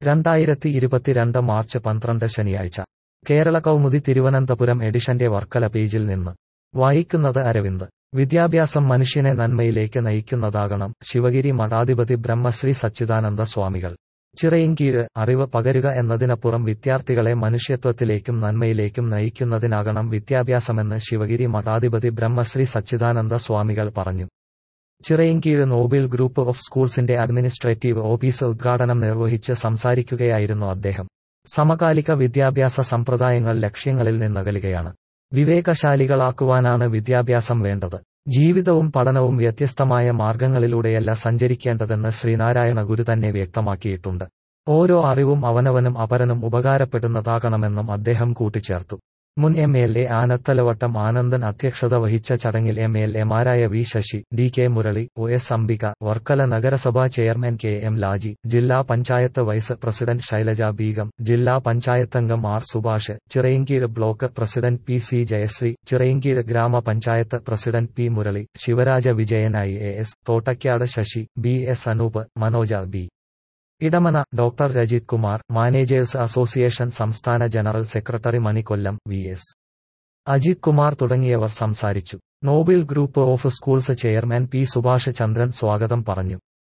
രണ്ടായിരത്തി ഇരുപത്തിരണ്ട് മാർച്ച് പന്ത്രണ്ട് ശനിയാഴ്ച കേരള കൗമുദി തിരുവനന്തപുരം എഡിഷന്റെ വർക്കല പേജിൽ നിന്ന് വായിക്കുന്നത് അരവിന്ദ് വിദ്യാഭ്യാസം മനുഷ്യനെ നന്മയിലേക്ക് നയിക്കുന്നതാകണം ശിവഗിരി മഠാധിപതി ബ്രഹ്മശ്രീ സച്ചിദാനന്ദ സ്വാമികൾ ചിറയിൻകീഴ് അറിവ് പകരുക എന്നതിനപ്പുറം വിദ്യാർത്ഥികളെ മനുഷ്യത്വത്തിലേക്കും നന്മയിലേക്കും നയിക്കുന്നതിനാകണം വിദ്യാഭ്യാസമെന്ന് ശിവഗിരി മഠാധിപതി ബ്രഹ്മശ്രീ സച്ചിദാനന്ദ സ്വാമികൾ പറഞ്ഞു ചിറയിൻകീഴ് നോബിൾ ഗ്രൂപ്പ് ഓഫ് സ്കൂൾസിന്റെ അഡ്മിനിസ്ട്രേറ്റീവ് ഓഫീസ് ഉദ്ഘാടനം നിർവഹിച്ച് സംസാരിക്കുകയായിരുന്നു അദ്ദേഹം സമകാലിക വിദ്യാഭ്യാസ സമ്പ്രദായങ്ങൾ ലക്ഷ്യങ്ങളിൽ നിന്നകലുകയാണ് വിവേകശാലികളാക്കുവാനാണ് വിദ്യാഭ്യാസം വേണ്ടത് ജീവിതവും പഠനവും വ്യത്യസ്തമായ മാർഗങ്ങളിലൂടെയല്ല സഞ്ചരിക്കേണ്ടതെന്ന് ശ്രീനാരായണ ഗുരു തന്നെ വ്യക്തമാക്കിയിട്ടുണ്ട് ഓരോ അറിവും അവനവനും അപരനും ഉപകാരപ്പെടുന്നതാകണമെന്നും അദ്ദേഹം കൂട്ടിച്ചേർത്തു മുൻ M L A Anathalavattom Anandan അധ്യക്ഷത വഹിച്ച ചടങ്ങിൽ എം എൽ എമാരായ V Sasi D K Murali O S Ambika Varkala നഗരസഭാ ചെയർമാൻ കെ എം ലാജി ജില്ലാ പഞ്ചായത്ത് വൈസ് പ്രസിഡന്റ് ശൈലജ ബീഗം ജില്ലാ പഞ്ചായത്തംഗം R Subhash Chirayinkeezhu block president P C Jayasree Chirayinkeezhu ഗ്രാമപഞ്ചായത്ത് പ്രസിഡന്റ് പി മുരളി ശിവരാജ വിജയനായി A S Thottakkad Sasi B S Anoop Manoja B Edamana doctor Rajith Kumar managers association സംസ്ഥാന general secretary മണിക്കൊല്ലം V S Ajith Kumar തുടങ്ങിയവർ സംസാരിച്ചു Noble group of schools chairman P Subhash Chandran സ്വാഗതം പറഞ്ഞു